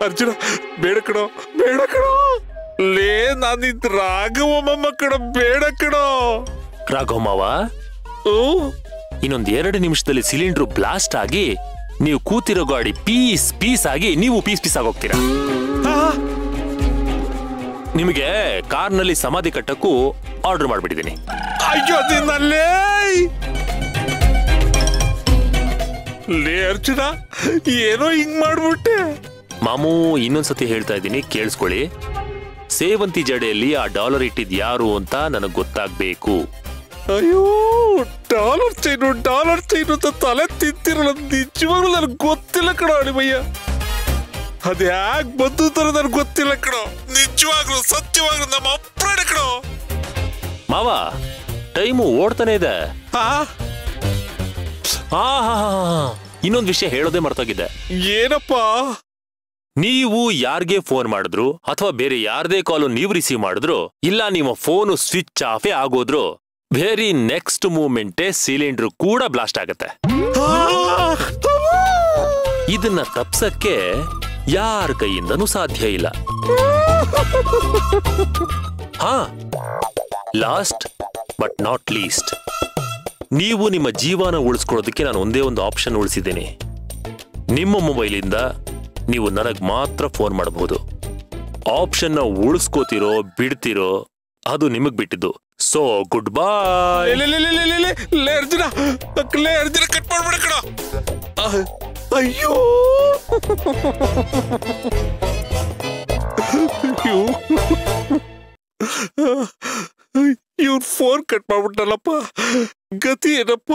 ಅರ್ಜುನ ಬೇಡ ಕಣೋ ಬೇಡ ಕಣೋ ಲೇ ನಾನಿದ್ ರಾಘವಮ್ಮ ಕಣ ಬೇಡ ಕಣೋ ರಾಘವ್ ಮಾವ ಓ ಇನ್ನೊಂದ್ ಎರಡು ನಿಮಿಷದಲ್ಲಿ ಸಿಲಿಂಡರ್ ಬ್ಲಾಸ್ಟ್ ಆಗಿ ನೀವು ಕೂತಿರೋ ಗಾಡಿ ಪೀಸ್ ಪೀಸ್ ಆಗಿ ನೀವು ಪೀಸ್ ಪೀಸ್ ಆಗೋಗ್ತೀರಾ ಆ, ನಿಮಗೆ ಕಾರ್ನಲ್ಲಿ ಸಮಾಧಿ ಕಟ್ಟಕ್ಕೂ ಆರ್ಡರ್ ಮಾಡ್ಬಿಟ್ಟಿದ್ದೀನಿ ಅಯ್ಯೋ ನಿನ್ನಲ್ಲೇ ಲೇ ಅರ್ಜುನ ಏನೋ ಹಿಂಗ್ ಮಾಡ್ಬಿಟ್ಟೆ ಮಾಮೂ ಇನ್ನೊಂದ್ಸತಿ ಹೇಳ್ತಾ ಇದ್ದೀನಿ ಕೇಳಿಸ್ಕೊಳ್ಳಿ ಸೇವಂತಿ ಜಡೆಯಲ್ಲಿ ಆ ಡಾಲರ್ ಇಟ್ಟಿದ್ ಯಾರು ಅಂತ ನನಗ್ ಗೊತ್ತಾಗ್ಬೇಕು ಅಯ್ಯೋ ಡಾಲರ್ ಚೈನು ಡಾಲರ್ ಚೈನು ಅಂತ ತಲೆ ತಿಂತಿರಲ್ಲ ನಿಜವಾಗ್ಲೂ ನನಗೆ ಗೊತ್ತಿಲ್ಲ ಕಣೋ ಅಳಿಮಯ್ಯ ಅದ್ ಹ್ಯಾಕ್ ಬಂತು ತರ ನನಗೆ ಗೊತ್ತಿಲ್ಲ ಕಣೋ ನಿಜವಾಗ್ಲೂ ಸತ್ಯವಾಗ್ಲೂ ನಮ್ಮ ಅಪ್ರಾಣ ಕಣೋ ಮಾವ ಟೈಮು ಓಡ್ತಾನೆ ಇದೆ ಹಾ ಆ ಇನ್ನೊಂದು ವಿಷಯ ಹೇಳೋದೇ ಮರ್ತೋಗಿದ್ದೆ ಏನಪ್ಪ ನೀವು ಯಾರಿಗೆ ಫೋನ್ ಮಾಡಿದ್ರು ಅಥವಾ ಬೇರೆ ಯಾರದೇ ಕಾಲು ನೀವು ರಿಸೀವ್ ಮಾಡಿದ್ರು ಇಲ್ಲ ನಿಮ್ಮ ಫೋನು ಸ್ವಿಚ್ ಆಫೇ ಆಗೋದ್ರು ವೆರಿ ನೆಕ್ಸ್ಟ್ ಮೂಮೆಂಟೇ ಸಿಲಿಂಡರ್ ಕೂಡ ಬ್ಲಾಸ್ಟ್ ಆಗತ್ತೆ ಆ, ಇದನ್ನ ತಪ್ಸಕ್ಕೆ ಯಾರ ಕೈಯಿಂದನೂ ಸಾಧ್ಯ ಇಲ್ಲ ಹಾ ಲಾಸ್ಟ್ ಬಟ್ ನಾಟ್ ಲೀಸ್ಟ್ ನೀವು ನಿಮ್ಮ ಜೀವನ ಉಳಿಸ್ಕೊಳ್ಳೋದಕ್ಕೆ ನಾನು ಒಂದೇ ಒಂದು ಆಪ್ಷನ್ ಉಳಿಸಿದ್ದೀನಿ ನಿಮ್ಮ ಮೊಬೈಲಿಂದ ನೀವು ನನಗ್ ಮಾತ್ರ ಫೋನ್ ಮಾಡಬಹುದು ಆಪ್ಷನ್ನ ಉಳಿಸ್ಕೋತಿರೋ ಬಿಡ್ತಿರೋ ಅದು ನಿಮಗ್ ಬಿಟ್ಟಿದ್ದು ಸೊ ಗುಡ್ ಬಾಯ್ ಲೇ, ಲೇ, ಲೇ, ಲೇ, ಲೇ, ಲೇ, ಲೇ ಅರ್ಜುನ ಲೇ ಅರ್ಜುನ ಕಟ್ ಮಾಡ್ಬಿಡ ಕಣ ಅಯ್ಯೋ ಅಯ್ಯೋ ಇವ್ರ ಫೋನ್ ಕಟ್ ಮಾಡ್ಬಿಟ್ಟಲ್ಲಪ್ಪ ಗತಿ ಏನಪ್ಪ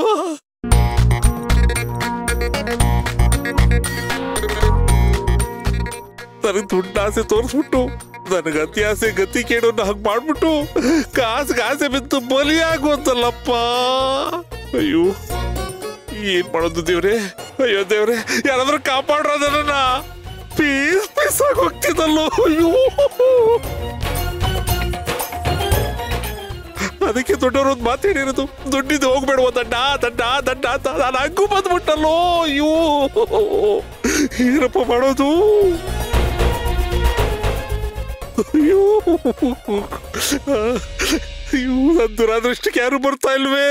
ನನಗೆ ದುಡ್ಡು ಆಸೆ ತೋರಿಸ್ಬಿಟ್ಟು ನನಗೆ ಅತಿ ಆಸೆ ಗತಿ ಕೇಳೋನ್ನ ಹಾಗೆ ಮಾಡ್ಬಿಟ್ಟು ಕಾಸಿಗೆ ಆಸೆ ಬಿತ್ತು ಬಲಿಯಾಗುವಂತಲ್ಲಪ್ಪ ಅಯ್ಯೋ ಏನ್ ಮಾಡೋದು ದೇವ್ರೆ ಅಯ್ಯೋ ದೇವ್ರೆ ಯಾರಾದ್ರೂ ಕಾಪಾಡ್ರ ನನ್ನ ಪೀಸ್ ಪೀಸ್ ಆಗಿ ಹೋಗ್ತಿದ್ದಲ್ಲೋ ಅಯ್ಯೋ ಅದಕ್ಕೆ ದೊಡ್ಡವರು ಒಂದು ಮಾತು ಹೇಳಿರೋದು ದುಡ್ಡಿದ್ದು ಹೋಗ್ಬೇಡುವ ದಂಡ ದಂಡ ದಂಡ ಅಂತ ನಾನು ಹಂಗೂ ಬಂದ್ಬಿಟ್ಟಲ್ಲೋ ಅಯ್ಯೋ ಏನಪ್ಪ ಮಾಡೋದು ಅಯ್ಯೋ ಅಯ್ಯೋ ನನ್ನ ದುರಾದೃಷ್ಟಕ್ಕೆ ಯಾರು ಬರ್ತಾ ಇಲ್ವೇ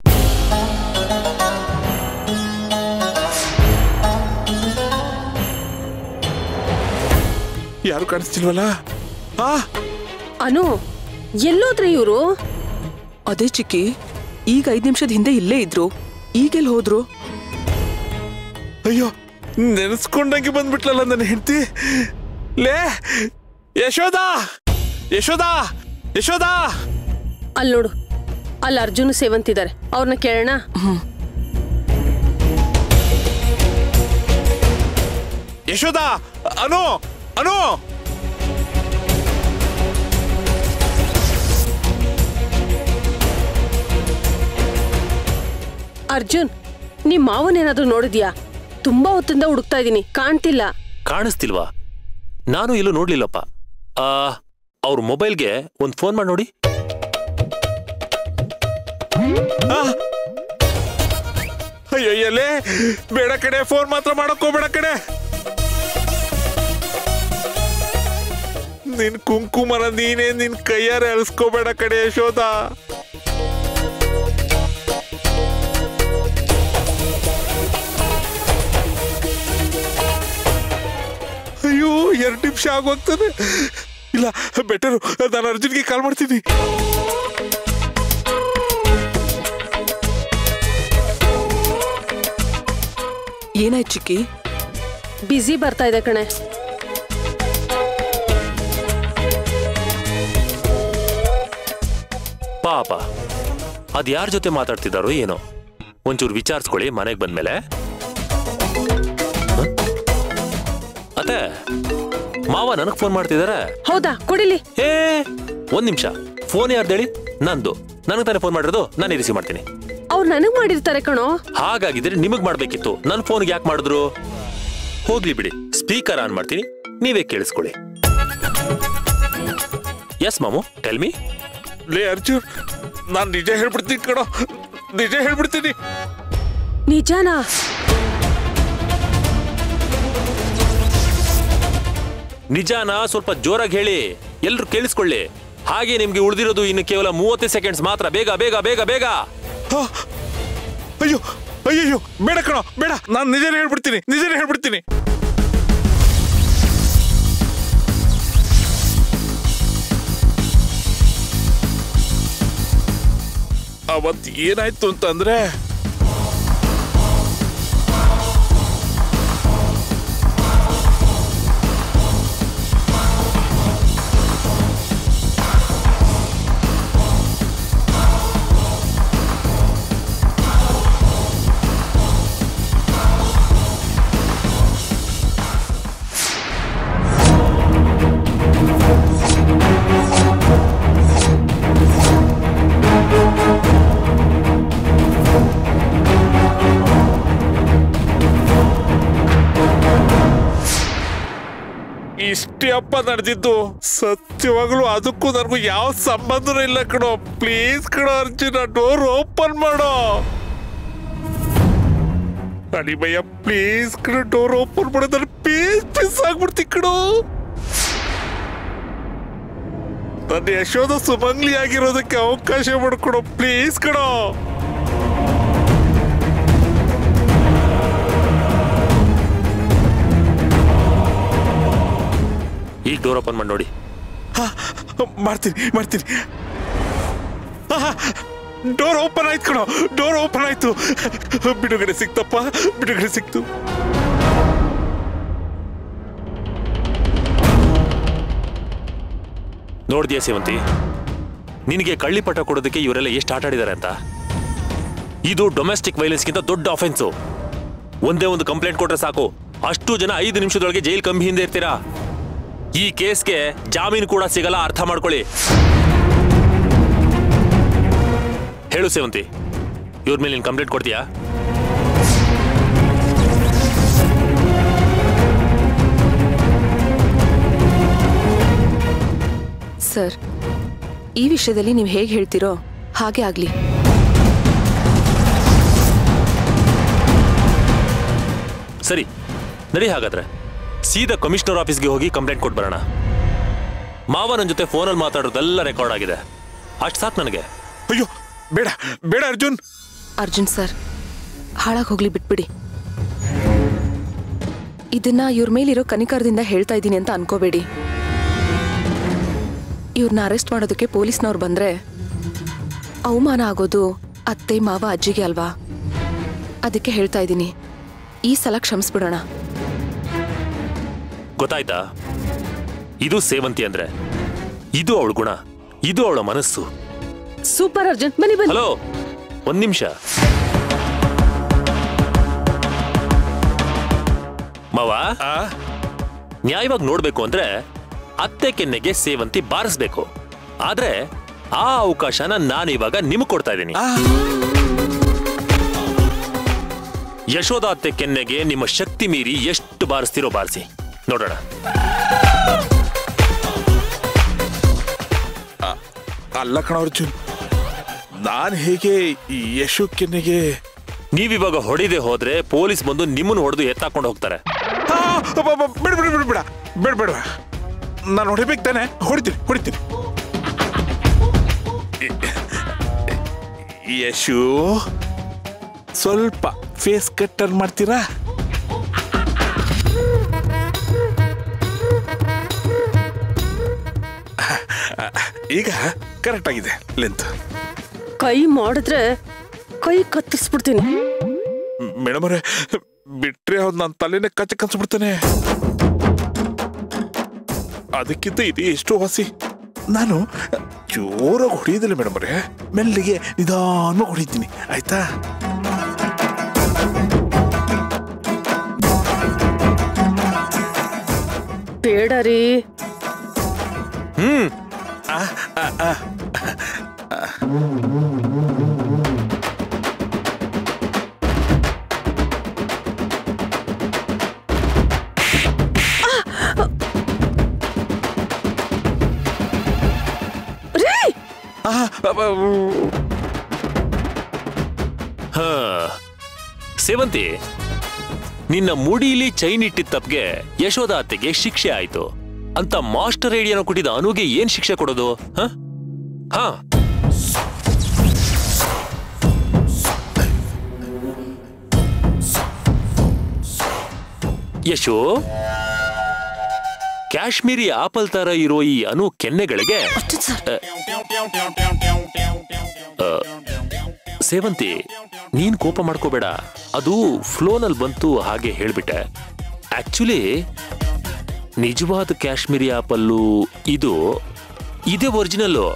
ಯಾರು ಕಾಣಿಸ್ತಿಲ್ವಲ್ಲ ಆ ಅನು ಎಲ್ಲೋದ್ರಿ ಇವರು ಅದೇ ಚಿಕ್ಕಿ ಈಗ ಐದ್ ನಿಮಿಷದ ಹಿಂದೆ ಇಲ್ಲೇ ಇದ್ರು ಈಗೆಲ್ ಹೋದ್ರು ಅಯ್ಯೋ ನೆನೆಸ್ಕೊಂಡಂಗೆ ಬಂದ್ಬಿಟ್ಲಲ್ಲ ನನ್ನ ಹೆಂಡತಿ ಲೇ ಯಶೋದ ಯಶೋದ ಯಶೋದ ಅಲ್ಲಿ ನೋಡು ಅಲ್ಲಿ ಅರ್ಜುನ್ ಸೇವಂತಿದ್ದಾರೆ ಅವ್ರನ್ನ ಕೇಳೋಣ ಯಶೋದ ಅನು ಅನು ಅರ್ಜುನ್ ನಿಮ್ ಮಾವನೇನಾದ್ರೂ ನೋಡಿದ್ಯಾ ತುಂಬಾ ಹೊತ್ತಿಂದ ಹುಡುಕ್ತಾ ಇದೀನಿ ಕಾಣ್ತಿಲ್ಲ ಕಾಣಿಸ್ತಿಲ್ವಾ ನಾನು ಎಲ್ಲೂ ನೋಡ್ಲಿಲ್ಲಪ್ಪ ಆ ಅವ್ರ ಮೊಬೈಲ್ಗೆ ಒಂದು ಫೋನ್ ಮಾಡಿ ನೋಡಿ ಅಯ್ಯೋ ಎಲೆ ಬೇಡ ಕಡೆ ಫೋನ್ ಮಾತ್ರ ಮಾಡಕ್ ಹೋಗ್ಬೇಡ ಕಡೆ ನಿನ್ ಕುಂಕುಮನ ನೀನೇ ನಿನ್ ಕೈಯಾರೆ ಅಳಿಸ್ಕೋಬೇಡ ಕಡೆ ಯಶೋದ ಅಯ್ಯೋ ಎರಡು ನಿಮಿಷ ಆಗೋಗ್ತದೆ ಇಲ್ಲ ಬೆಟರು ನಾನು ಅರ್ಜುನ್ಗೆ ಕಾಲ್ ಮಾಡ್ತೀನಿ ಏನಾಯ್ತು ಚಿಕ್ಕಿ ಬ್ಯುಸಿ ಬರ್ತಾ ಇದೆ ಕಣೆ ಪಾಪ ಅದ್ ಯಾರ ಜೊತೆ ಮಾತಾಡ್ತಿದಾರೋ ಏನೋ ಒಂಚೂರು ವಿಚಾರಿಸ್ಕೊಳ್ಳಿ ಮನೆಗೆ ಬಂದ್ಮೇಲೆ ಹ? ಅತ್ತೆ ಮಾವ ನನಗ್ ಫೋನ್ ಮಾಡ್ತಿದಾರೆ ಹೌದಾ ಕೊಡಿಲಿ ಏ ಒಂದ್ ನಿಮಿಷ ಫೋನ್ ಯಾರ್ದೇಳಿ ನಂದು ನನಗೆ ತಾನೇ ಫೋನ್ ಮಾಡಿರೋದು ನಾನು ರಿಸೀವ್ ಮಾಡ್ತೀನಿ ಅವ್ರು ನನಗ್ ಮಾಡಿರ್ತಾರೆ ಕಣೋ ಹಾಗಾಗಿದ್ರೆ ನಿಮಗ್ ಮಾಡ್ಬೇಕಿತ್ತು ನನ್ನ ಫೋನ್ಗೆ ಯಾಕೆ ಮಾಡಿದ್ರು ಹೋಗ್ಲಿ ಬಿಡಿ ಸ್ಪೀಕರ್ ಆನ್ ಮಾಡ್ತೀನಿ ನೀವೇ ಕೇಳಿಸ್ಕೊಳ್ಳಿ ಎಸ್ ಮಾಮು ಟೆಲ್ ಮಿ ಲೇ ಅರ್ಜುನ್ ನಾನು ನಿಜ ಹೇಳ್ಬಿಡ್ತೀನಿ ಕಣೋ ನಿಜ ಹೇಳ್ಬಿಡ್ತೀನಿ ನಿಜಾನಾ ನಿಜಾನ ಸ್ವಲ್ಪ ಜೋರಾಗಿ ಹೇಳಿ ಎಲ್ರು ಕೇಳಿಸ್ಕೊಳ್ಳಿ ಹಾಗೆ ನಿಮ್ಗೆ ಉಳಿದಿರೋದು ಇನ್ನು ಕೇವಲ ಮೂವತ್ತೇ ಸೆಕೆಂಡ್ಸ್ ಮಾತ್ರ ಬೇಗ ಬೇಗ ಬೇಗ ಬೇಗ ಆ, ಅಯ್ಯೋ ಅಯ್ಯಯ್ಯೋ ಬೇಡ ಕಣೋ ಬೇಡ ನಾನು ನಿಜನೇ ಹೇಳ್ಬಿಡ್ತೀನಿ ನಿಜನೇ ಹೇಳ್ಬಿಡ್ತೀನಿ ಅವತ್ ಏನಾಯ್ತು ಅಂತಂದ್ರೆ ಇಷ್ಟೇ ಅಪ್ಪ ನಡೆದಿದ್ದು ಸತ್ಯವಾಗ್ಲೂ ಅದಕ್ಕೂ ನನಗೂ ಯಾವ ಸಂಬಂಧನೂ ಇಲ್ಲ ಕಣೋ ಪ್ಲೀಸ್ ಕಣೋ ಅರ್ಜುನ ಡೋರ್ ಓಪನ್ ಮಾಡೋ ಅಳಿಮಯ್ಯ ಪ್ಲೀಸ್ ಕಣೋ ಡೋರ್ ಓಪನ್ ಮಾಡೋ ನಾನು ಪೀಸ್ ಪೀಸ್ ಆಗ್ಬಿಡ್ತಿ ಕಣೋ ನನ್ನ ಯಶೋದ ಸುಮಂಗ್ಲಿ ಆಗಿರೋದಕ್ಕೆ ಅವಕಾಶ ಮಾಡ್ಕೊಡೋ ಪ್ಲೀಸ್ ಕಣೋ ಈಗ ಡೋರ್ ಓಪನ್ ಮಾಡಿ ನೋಡಿ ಹಾ, ಮಾಡ್ತೀನಿ ಮಾಡ್ತೀನಿ ಡೋರ್ ಓಪನ್ ಆಯ್ತು ಕಣೋ ಡೋರ್ ಓಪನ್ ಆಯ್ತು ಬಿಡುಗಡೆ ಸಿಕ್ತಪ್ಪ ಬಿಡುಗಡೆ ಸಿಕ್ತು ನೋಡ್ದ್ಯಾ ಸೇವಂತಿ ನಿನಗೆ ಕಳ್ಳಿಪಟ ಕೊಡೋದಕ್ಕೆ ಇವರೆಲ್ಲ ಎಷ್ಟು ಆಟ ಆಡಿದ್ದಾರೆ ಅಂತ ಇದು ಡೊಮೆಸ್ಟಿಕ್ ವೈಲೆನ್ಸ್ಗಿಂತ ದೊಡ್ಡ ಅಫೆನ್ಸು ಒಂದೇ ಒಂದು ಕಂಪ್ಲೇಂಟ್ ಕೊಟ್ರೆ ಸಾಕು ಅಷ್ಟು ಜನ ಐದು ನಿಮಿಷದೊಳಗೆ ಜೈಲ್ ಕಂಬಿ ಹಿಂದೆ ಇರ್ತೀರಾ ಈ ಕೇಸ್ಗೆ ಜಾಮೀನು ಕೂಡ ಸಿಗಲ್ಲ ಅರ್ಥ ಮಾಡ್ಕೊಳ್ಳಿ ಹೇಳು ಸೇವಂತಿ ಇವ್ರ ಮೇಲೆ ನೀನು ಕಂಪ್ಲೇಂಟ್ ಕೊಡ್ತೀಯಾ ಸರ್ ಈ ವಿಷಯದಲ್ಲಿ ನೀವು ಹೇಗೆ ಹೇಳ್ತೀರೋ ಹಾಗೆ ಆಗ್ಲಿ ಸರಿ ನಡಿ ಹಾಗಾದ್ರೆ ಸೀದಾ ಕಮಿಷನರ್ ಆಫೀಸ್ಗೆ ಹೋಗಿ ಕಂಪ್ಲೇಂಟ್ ಕೊಟ್ಟು ಬರೋಣ ಮಾವ ನನ್ನ ಜೊತೆ ಫೋನಲ್ಲಿ ಮಾತಾಡೋದೆಲ್ಲ ರೆಕಾರ್ಡ್ ಆಗಿದೆ ಅಷ್ಟು ಸಾಕು ನನಗೆ ಅಯ್ಯೋ ಬೇಡ ಬೇಡ ಅರ್ಜುನ್ ಅರ್ಜುನ್ ಸರ್ ಹಾಳಾಗಿ ಹೋಗ್ಲಿ ಬಿಟ್ಬಿಡಿ ಇದನ್ನ ಇವ್ರ ಮೇಲಿರೋ ಕನಿಕರದಿಂದ ಹೇಳ್ತಾ ಇದ್ದೀನಿ ಅಂತ ಅನ್ಕೋಬೇಡಿ ಇವ್ರನ್ನ ಅರೆಸ್ಟ್ ಮಾಡೋದಕ್ಕೆ ಪೊಲೀಸ್ನವ್ರು ಬಂದ್ರೆ ಅವಮಾನ ಆಗೋದು ಅತ್ತೆ ಮಾವ ಅಜ್ಜಿಗೆ ಅಲ್ವಾ ಅದಕ್ಕೆ ಹೇಳ್ತಾ ಇದ್ದೀನಿ ಈ ಸಲ ಕ್ಷಮಿಸ್ಬಿಡೋಣ ಗೊತ್ತಾಯ್ತಾ ಇದು ಸೇವಂತಿ ಅಂದ್ರೆ ಇದು ಅವಳ ಗುಣ ಇದು ಅವಳ ಮನಸ್ಸು ಸೂಪರ್ ಅರ್ಜುನ್ ಬನ್ನಿ ಬನ್ನಿ ಹಲೋ ಒಂದ್ ನಿಮಿಷ ಮಾವ ಆ ನ್ಯಾಯವಾಗಿ ನೋಡ್ಬೇಕು ಅಂದ್ರೆ ಅತ್ತೆ ಕೆನ್ನೆಗೆ ಸೇವಂತಿ ಬಾರಿಸ್ಬೇಕು ಆದ್ರೆ ಆ ಅವಕಾಶನ ನಾನು ಇವಾಗ ನಿಮಗೆ ಕೊಡ್ತಾ ಇದ್ದೀನಿ ಆ, ಯಶೋಧ ಅತ್ತೆ ಕೆನ್ನೆಗೆ ನಿಮ್ಮ ಶಕ್ತಿ ಮೀರಿ ಎಷ್ಟು ಬಾರಿಸ್ತಿರೋ ಬಾರಿಸಿ ನೋಡೋಣ ಅಲ್ಲ ಕಣ ಅರ್ಜುನ್ ನಾನು ಹೇಗೆ ಈ ಯಶು ಕೆನ್ನೆಗೆ ನೀವಿವಾಗ ಹೊಡಿದೆ ಹೋದ್ರೆ ಪೊಲೀಸ್ ಬಂದು ನಿಮ್ಮನ್ನು ಹೊಡೆದು ಎತ್ತಾಕೊಂಡು ಹೋಗ್ತಾರೆ ಆ, ಅಬ್ಬ, ಅಬ್ಬ, ಬೇಡ ಬೇಡ ಬೇಡ ಬೇಡ ಬೇಡ ಬೇಡ ನಾನು ಹೊಡಿಬೇಕು ತಾನೆ ಹೊಡಿತೀನಿ ಹೊಡಿತೀನಿ ಈ- ಯಶು ಸ್ವಲ್ಪ ಫೇಸ್ ಕಟ್ಟರ್ ಮಾಡ್ತೀರಾ ಈಗ ಕರೆಕ್ಟ್ ಆಗಿದೆ ಲೆಂತ್ ಕೈ ಮಾಡಿದ್ರೆ ಕೈ ಕತ್ತರಿಸ್ಬಿಡ್ತೀನಿ ಮೇಡಮ್ ಅವರೇ ಬಿಟ್ರೆ ಅವ್ನು ನನ್ನ ತಲೆನೇ ಕಚ್ಚ ಕನ್ಸ್ಬಿಡ್ತಾನೆ ಅದಕ್ಕಿಂತ ಇದೆ ಎಷ್ಟು ವಾಸಿ ನಾನು ಜೋರಾಗಿ ಹೊಡೆಯೋದಿಲ್ಲ ಮೇಡಮ್ ಅವರೇ ಮೆಲ್ಲಿಗೆ ನಿಧಾನವಾಗಿ ಹೊಡಿತೀನಿ ಆಯ್ತಾ ಬೇಡ ರೀ ಹ್ಮ್ ರೀ ಆ, ಅಬ್ಬ, ಹಾ ಸೇವಂತಿ ನಿನ್ನ ಮುಡಿಲಿ ಚೈನ್ ಇಟ್ಟಿದ್ದ ತಪ್ಪಿಗೆ ಯಶೋಧ ಅತ್ತೆಗೆ ಶಿಕ್ಷೆ ಆಯ್ತು ಅಂತ ಮಾಸ್ಟರ್ ಐಡಿಯಾನ ಕೊಟ್ಟಿದ್ದ ಅನುಗೆ ಏನ್ ಶಿಕ್ಷೆ ಕೊಡೋದು ಹ? ಹಾ ಯಶು ಕಾಶ್ಮೀರಿ ಆಪಲ್ ತರ ಇರೋ ಈ ಅನು ಕೆನ್ನೆಗಳಿಗೆ ಅರ್ಜುನ್ ಸರ್ ಸೇವಂತಿ ನೀನ್ ಕೋಪ ಮಾಡ್ಕೋಬೇಡ ಅದು ಫ್ಲೋನಲ್ಲಿ ಬಂತು ಹಾಗೆ ಹೇಳ್ಬಿಟ್ಟೆ ಆಕ್ಚುಲಿ ನಿಜವಾದ ಕಾಶ್ಮೀರಿ ಆಪಲ್ಲು ಇದು ಇದೇ ಒರಿಜಿನಲ್ಲು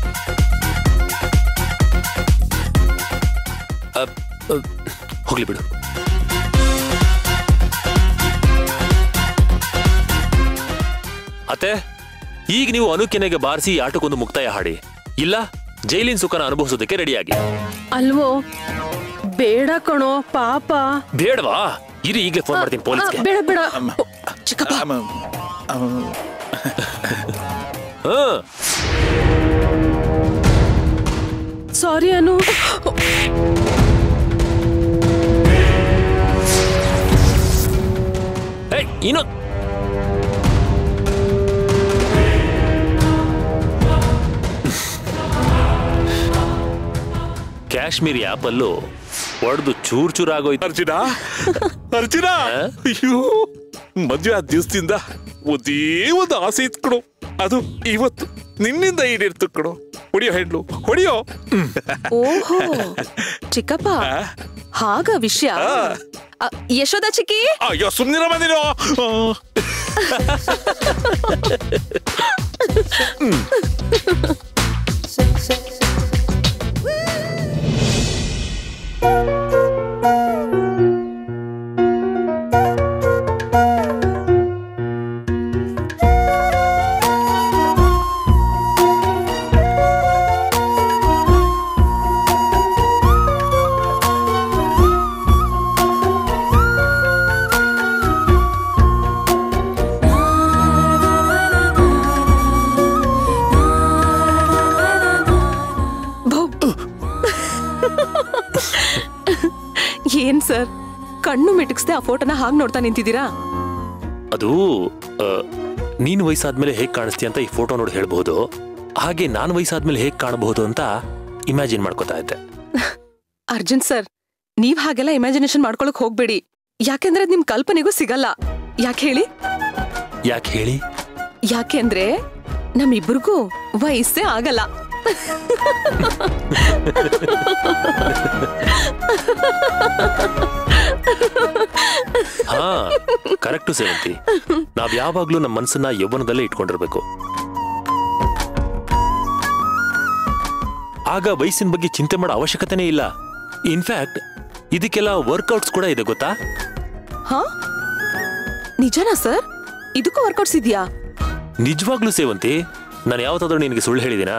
ಅಪ್, ಅಪ್, ಹೋಗ್ಲಿ ಬಿಡು ಅತ್ತೆ ಈಗ ನೀವು ಅನುಕೆನೆಗೆ ಬಾರಿಸಿ ಈ ಆಟಕ್ಕೊಂದು ಮುಕ್ತಾಯ ಹಾಡಿ ಇಲ್ಲ ಜೈಲಿನ ಸುಖನ ಅನುಭವಿಸೋದಕ್ಕೆ ರೆಡಿಯಾಗಿ ಅಲ್ವೋ ಬೇಡ ಕಣೋ ಪಾಪ ಬೇಡವಾ ಇರಿ ಈಗಲೇ ಫೋನ್ ಮಾಡ್ತೀನಿ ಆ, ಪೊಲೀಸ್ಗೆ ಬೇಡ ಬೇಡ ಚಿಕ್ಕಪ್ಪ ಅಮ್ಮ, ಅಮ್ಮ, ಹಾ ಸಾರಿ ಅನು ಏಯ್ ಇನ್ನು ಕಾಶ್ಮೀರಿ ಆಪಲ್ಲು ಒಡೆದು ಚೂರ್ ಚೂರ್ ಆಗೋಯ್ತು ಅರ್ಜುನ ಅರ್ಜುನ ಅಯ್ಯೋ ಮದ್ವೆ ಆದ ದಿವಸದಿಂದ ಒಂದೇ ಒಂದು ಆಸೆ ಇತ್ತು ಕಣೋ ಅದು ಇವತ್ತು ನಿನ್ನಿಂದ ಈಡೇರ್ತು ಕಣೋ ಹೊಡಿಯೋ ಹೆಣ್ಣು ಹೊಡಿಯೋ ಓಹೋ ಚಿಕ್ಕಪ್ಪ ಹಾಗ ವಿಷಯ ಅ, ಯಶೋದ ಚಿಕ್ಕಿ ಅಯ್ಯೋ ಸುಮ್ನಿರ ಬಂದಿರೋ ಭೌ. ಏನ್ ಸರ್ ಕಣ್ಣು ಮಿಟುಕ್ಸ್ದೆ ಆ ಫೋಟೋನ ಹಾಗೆ ನೋಡ್ತಾ ನಿಂತಿದ್ದೀರಾ ಅದು ಆ, ನೀನ್ ವಯಸ್ಸಾದ್ಮೇಲೆ ಹೇಗ್ ಕಾಣಿಸ್ತೀಯ ಅಂತ ಈ ಫೋಟೋ ನೋಡಿ ಹೇಳ್ಬಹುದು ಹಾಗೆ ನಾನ್ ವಯಸ್ಸಾದ್ಮೇಲೆ ಹೇಗ್ ಕಾಣಬಹುದು ಅಂತ ಇಮ್ಯಾಜಿನ್ ಮಾಡ್ಕೋತಾ ಇದ್ದೆ ಅರ್ಜುನ್ ಸರ್ ನೀವ್ ಹಾಗೆಲ್ಲ ಇಮ್ಯಾಜಿನೇಷನ್ ಮಾಡ್ಕೊಳಕ್ ಹೋಗ್ಬೇಡಿ ಯಾಕೆಂದ್ರೆ ಅದ್ ನಿಮ್ ಕಲ್ಪನೆಗೂ ಸಿಗಲ್ಲ ಯಾಕೆ ಹೇಳಿ ಯಾಕೆ ಹೇಳಿ ಯಾಕೆಂದ್ರೆ ನಮ್ಮಿಬ್ರಿಗೂ ವಯಸ್ಸೇ ಆಗಲ್ಲ ಹಾ ಕರೆಕ್ಟು ಸೇವಂತಿ ನಾವ್ ಯಾವಾಗ್ಲೂ ನಮ್ಮ ಮನ್ಸನ್ನ ಯೌವನದಲ್ಲೇ ಇಟ್ಕೊಂಡಿರ್ಬೇಕು ಆಗ ವಯಸ್ಸಿನ ಬಗ್ಗೆ ಚಿಂತೆ ಮಾಡೋ ಅವಶ್ಯಕತೆನೇ ಇಲ್ಲ ಇನ್ಫ್ಯಾಕ್ಟ್ ಇದಕ್ಕೆಲ್ಲ ವರ್ಕೌಟ್ಸ್ ಕೂಡ ಇದೆ ಗೊತ್ತಾ ಹಾ ನಿಜನಾ ಸರ್ ಇದಕ್ಕೂ ವರ್ಕೌಟ್ಸ್ ಇದೆಯಾ ನಿಜವಾಗ್ಲೂ ಸೇವಂತಿ ನಾನು ಯಾವತ್ತಾದ್ರೂ ನಿನಗೆ ಸುಳ್ಳು ಹೇಳಿದಿನಾ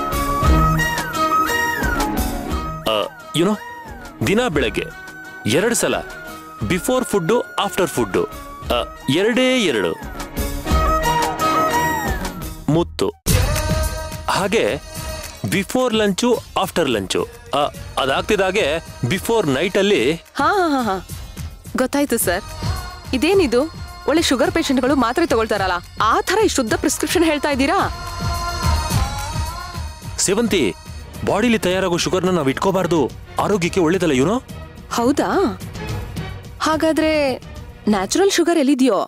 ಯುನೋ ದಿನ ಬೆಳಗ್ಗೆ ಎರಡು ಸಲ ಬಿಫೋರ್ ಫುಡ್ಡು ಆಫ್ಟರ್ ಫುಡ್ಡು ಎರಡೇ ಎರಡು ಮುತ್ತು ಹಾಗೆ ಬಿಫೋರ್ ಲಂಚು ಆಫ್ಟರ್ ಲಂಚು ಅದಾಗ್ತಿದ್ದಾಗೆ ಬಿಫೋರ್ ನೈಟಲ್ಲಿ ಹಾ ಹಾ ಹಾ ಹಾ ಗೊತ್ತಾಯ್ತು ಸರ್ ಇದೇನಿದು ಒಳ್ಳೆ ಶುಗರ್ ಪೇಷಂಟ್ಗಳು ಮಾತ್ರೆ ತಗೊಳ್ತಾರಲ್ಲ ಆ ಥರ ಈ ಶುದ್ಧ ಪ್ರಿಸ್ಕ್ರಿಪ್ಷನ್ ಹೇಳ್ತಾ ಇದ್ದೀರಾ ಸೇವಂತಿ ಬಾಡಿಲಿ ತಯಾರಾಗೋ ಶುಗರ್ನ ನಾವು ಇಟ್ಕೋಬಾರ್ದು ಆರೋಗ್ಯಕ್ಕೆ ಒಳ್ಳೇದಲ್ಲ ಇವನು ಹೌದಾ ಹಾಗಾದ್ರೆ ನ್ಯಾಚುರಲ್ ಶುಗರ್ ಎಲ್ಲಿದ್ಯೋ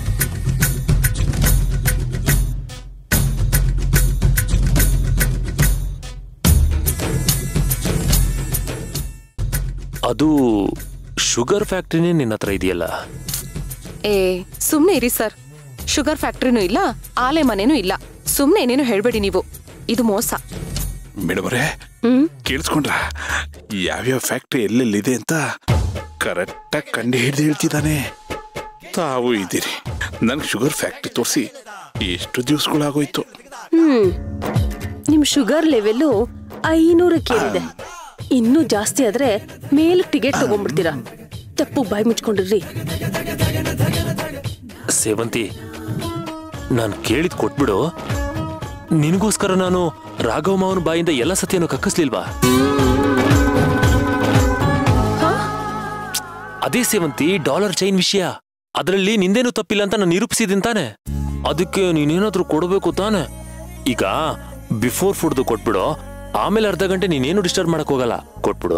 ಅದು ಶುಗರ್ ಫ್ಯಾಕ್ಟ್ರಿನೇ ನಿನ್ನ ಹತ್ರ ಇದೆಯಲ್ಲ ಏ ಸುಮ್ನೆ ಇರಿ ಸರ್ ಶುಗರ್ ಫ್ಯಾಕ್ಟ್ರಿನೂ ಇಲ್ಲ ಆಲೆ ಮನೆನೂ ಇಲ್ಲ ಸುಮ್ನೆ ಏನೇನು ಹೇಳ್ಬೇಡಿ ನೀವು ಇದು ಮೋಸ ಮೇಡಮರೇ ಹ್ಮ್ ಕೇಳಿಸ್ಕೊಂಡ್ರ ಯಾವ್ಯಾವ ಫ್ಯಾಕ್ಟ್ರಿ ಎಲ್ಲೆಲ್ಲಿದೆ ಅಂತ ಕರೆಕ್ಟಾಗಿ ಕಂಡು ಹಿಡಿದು ಹೇಳ್ತಿದ್ದಾನೆ ತಾವು ಇದ್ದೀರಿ ನನ್ಗೆ ಶುಗರ್ ಫ್ಯಾಕ್ಟ್ರಿ ತೋರಿಸಿ ಎಷ್ಟು ದಿವಸಗಳಾಗೋಯ್ತು ಹ್ಮ್ ನಿಮ್ ಶುಗರ್ ಲೆವೆಲ್ಲು ಐನೂರಕ್ಕೇರಿದೆ ಇನ್ನೂ ಜಾಸ್ತಿ ಆದ್ರೆ ಮೇಲ್ ಟಿಕೆಟ್ ತಗೊಂಡ್ಬಿಡ್ತೀರಾ ತಪ್ಪು ಬಾಯಿ ಮುಚ್ಕೊಂಡಿರ್ರಿ ಸೇವಂತಿ ನಾನು ಕೇಳಿದ್ ಕೊಟ್ಬಿಡು ನಿನಗೋಸ್ಕರ ನಾನು ರಾಘವ ಮಾವನ ಬಾಯಿಂದ ಎಲ್ಲ ಸತ್ಯನೂ ಕಕ್ಕಿಸ್ಲಿಲ್ವಾ ಅದೇ ಸೇವಂತಿ ಡಾಲರ್ ಚೈನ್ ವಿಷಯ ಅದರಲ್ಲಿ ನಿಂದೇನು ತಪ್ಪಿಲ್ಲ ಅಂತ ನಾನು ನಿರೂಪಿಸಿದ್ದೀನಿ ತಾನೆ ಅದಕ್ಕೆ ನೀನೇನಾದ್ರೂ ಕೊಡಬೇಕು ತಾನೆ ಈಗ ಬಿಫೋರ್ ಫುಡ್ದು ಕೊಟ್ಬಿಡು ಆಮೇಲೆ ಅರ್ಧ ಗಂಟೆ ನೀನೇನು ಡಿಸ್ಟರ್ಬ್ ಮಾಡಕ್ ಹೋಗಲ್ಲ ಕೊಟ್ಬಿಡು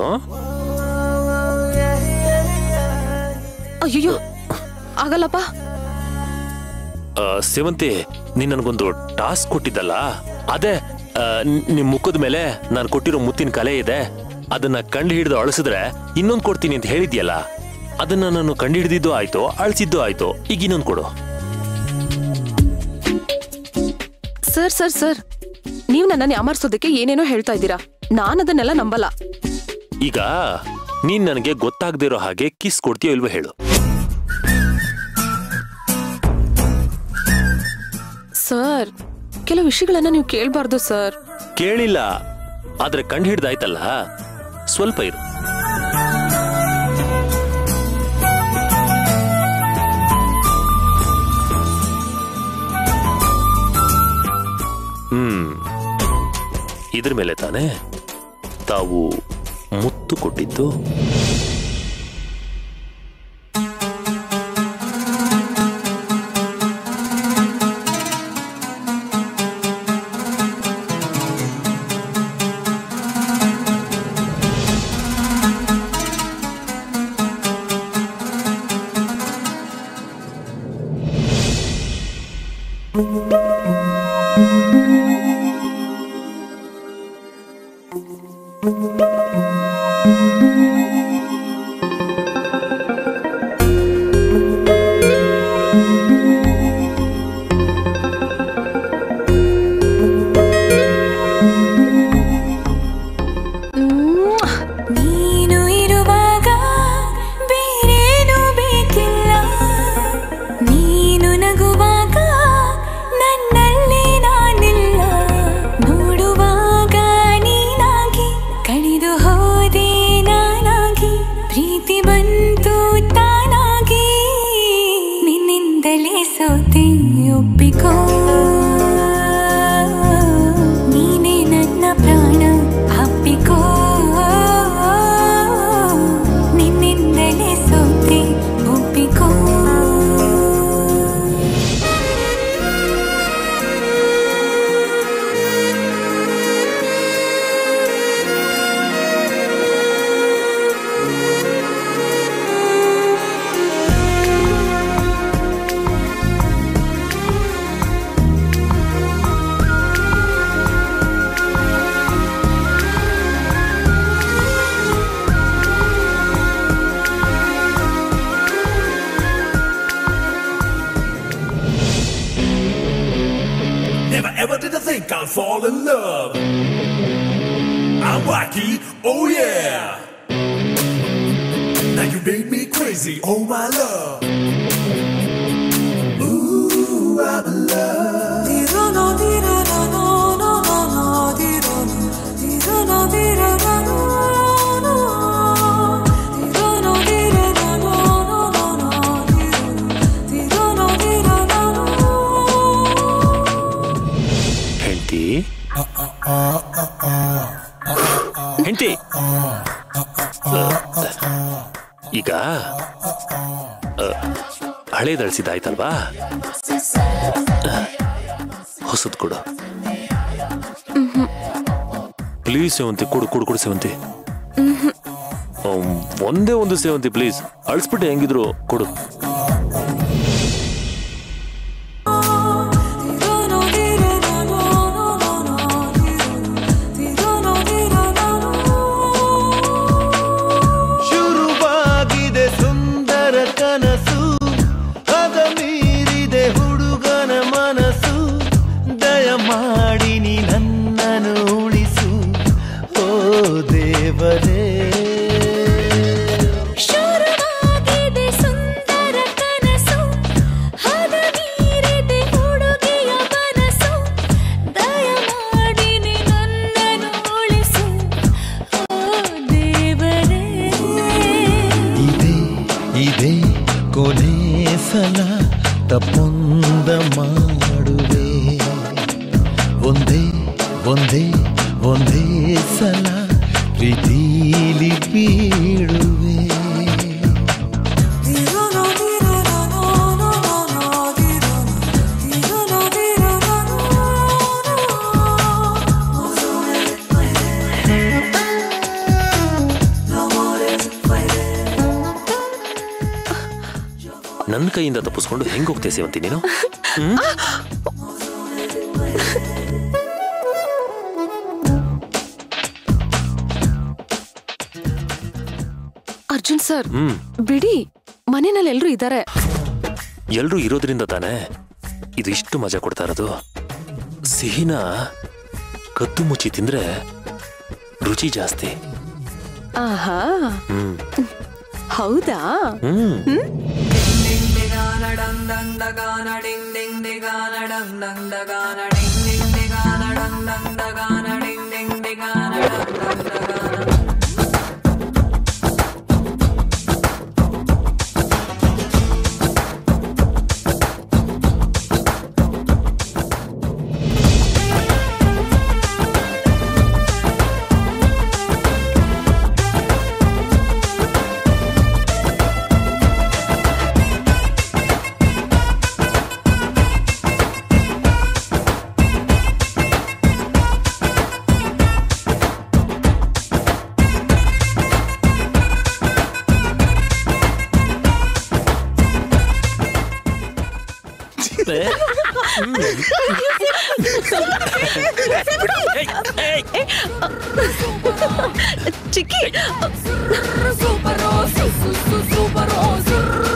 ಅಯ್ಯೋ ಆಗಲ್ಲಪ್ಪ ಆ, ಸೇವಂತಿ ನೀನ್ ನನಗೊಂದು ಟಾಸ್ಕ್ ಕೊಟ್ಟಿದ್ದಲ್ಲ ಅದೇ ಆ, ನ್- ನಿಮ್ ಮುಖದ ಮೇಲೆ ನಾನು ಕೊಟ್ಟಿರೋ ಮುತ್ತಿನ ಕಲೆ ಇದೆ ಅದನ್ನ ಕಂಡು ಹಿಡಿದು ಅಳಿಸಿದ್ರೆ ಇನ್ನೊಂದು ಕೊಡ್ತೀನಿ ಅಂತ ಹೇಳಿದ್ಯಲ್ಲ ಅದನ್ನ ನಾನು ಕಂಡು ಹಿಡಿದಿದ್ದು ಆಯ್ತು ಅಳಿಸಿದ್ದು ಆಯ್ತು ಈಗ ಇನ್ನೊಂದು ಕೊಡು ಸರ್ ಸರ್ ಸರ್ ನೀವು ನನ್ನನ್ನು ಯಾಮಾರಿಸೋದಕ್ಕೆ ಏನೇನೋ ಹೇಳ್ತಾ ಇದ್ದೀರಾ ನಾನು ಅದನ್ನೆಲ್ಲ ನಂಬಲ್ಲ ಈಗ ನೀನ್ ನನಗೆ ಗೊತ್ತಾಗದೇ ಇರೋ ಹಾಗೆ ಕಿಸ್ ಕೊಡ್ತೀಯೋ ಇಲ್ವೋ ಹೇಳು ಸರ್ ಕೆಲವು ವಿಷಯಗಳನ್ನ ನೀವು ಕೇಳಬಾರ್ದು ಸರ್ ಕೇಳಿಲ್ಲ ಆದ್ರೆ ಕಂಡು ಹಿಡ್ದಾಯ್ತಲ್ಲ ಸ್ವಲ್ಪ ಇರು ಹ್ಮ್ ಇದ್ರ ಮೇಲೆ ತಾನೇ ತಾವು ಮುತ್ತು ಕೊಟ್ಟಿದ್ದು ನೀನು ಇರುವಾಗ ಬೇರೇನು ಬೇಕಿಲ್ಲ ನೀನು ನಗುವಾಗ ನನ್ನಲ್ಲಿ ನಾನಿಲ್ಲ ನೋಡುವಾಗ ನೀನಾಗಿ ಕಳೆದು ಹೋದೆ ನಾನಾಗಿ ಪ್ರೀತಿ ಬಂತು ತಾನಾಗಿ ನಿನ್ನಿಂದಲೇ ಸೋತೆ ಒಪ್ಪಿಕೋ ನೀನೇ ನನ್ನ ಪ್ರಾಣ ಅಪ್ಪಿಕೋ ನಿನ್ನಿಂದಲೇ ಸೋತೆ ಒಪ್ಪಿಕೋ Never ever did I think I'd fall in love. I'm wacky, oh yeah. Now you made me crazy, oh my love. Ooh, I'm in love. ಹೆಂಡತಿ ಹೆಂಡತಿ ಈಗ ಆ, ಹಳೇದಳ್ಸಿದ್ದಾಯ್ತಲ್ವಾ ಹೊಸದ್ ಕೊಡು ಪ್ಲೀಸ್ ಸೇವಂತಿ ಕೊಡು ಕೊಡು ಕೊಡು ಸೇವಂತಿ ಅಮ್, ಒಂದೇ ಒಂದು ಸೇವಂತಿ ಪ್ಲೀಸ್ ಅಳಿಸ್ಬಿಟ್ಟು ಹೆಂಗಿದ್ರು ಕೊಡು ಶುರುವಾಗಿದೆ ಸುಂದರ ಕನಸು ಅದ ಮೀರಿದೆ ಹುಡುಗನ ಮನಸ್ಸು ದಯಮಾಡಿ ನೀ ನನ್ನನ್ನು ಉಳಿಸು ಓ ದೇವರೇ ಶುರುವಾಗಿದೆ ಸುಂದರ ಕನಸು ಹದ ಮೀರಿದೆ ಹುಡುಗಿಯ ಮನಸ್ಸು ದಯಮಾಡಿ ನೀ ನನ್ನನ್ನು ಉಳಿಸು ಓ ದೇವರೇ ಇದೇ ಇದೇ ಕೊನೆ ಸಲ ತಪ್ಪೊಂದ ಮಾಡುವೆ ಒಂದೇ ಒಂದೇ ಒಂದೇ ಸಲ ಪ್ರೀತಿಲಿ ಬೀಳುವೆ ದಿರೋ ನನ್ನ ಕೈಯಿಂದ ತಪ್ಪಿಸ್ಕೊಂಡು ಹೆಂಗ್ ಹೋಗ್ತೇ ಸೇವಂತಿ ನೀನು ಅರ್ಜುನ್ ಸರ್ ಹ್ಮ್ ಬಿಡಿ ಮನೆಯಲ್ಲಿ ಎಲ್ರು ಇದ್ದಾರೆ ಎಲ್ರೂ ಇರೋದ್ರಿಂದ ತಾನೇ ಇದು ಇಷ್ಟು ಮಜಾ ಕೊಡ್ತಾ ಇರೋದು ಸಿಹಿನ ಕದ್ದು ಮುಚ್ಚಿ ತಿಂದ್ರೆ ರುಚಿ ಜಾಸ್ತಿ ಆಹಾ ಹ್ಮ್ ಹೌದಾ ಹ್ಮ್ ಚಿಕ್ಕಿ Super, super, super, super, super,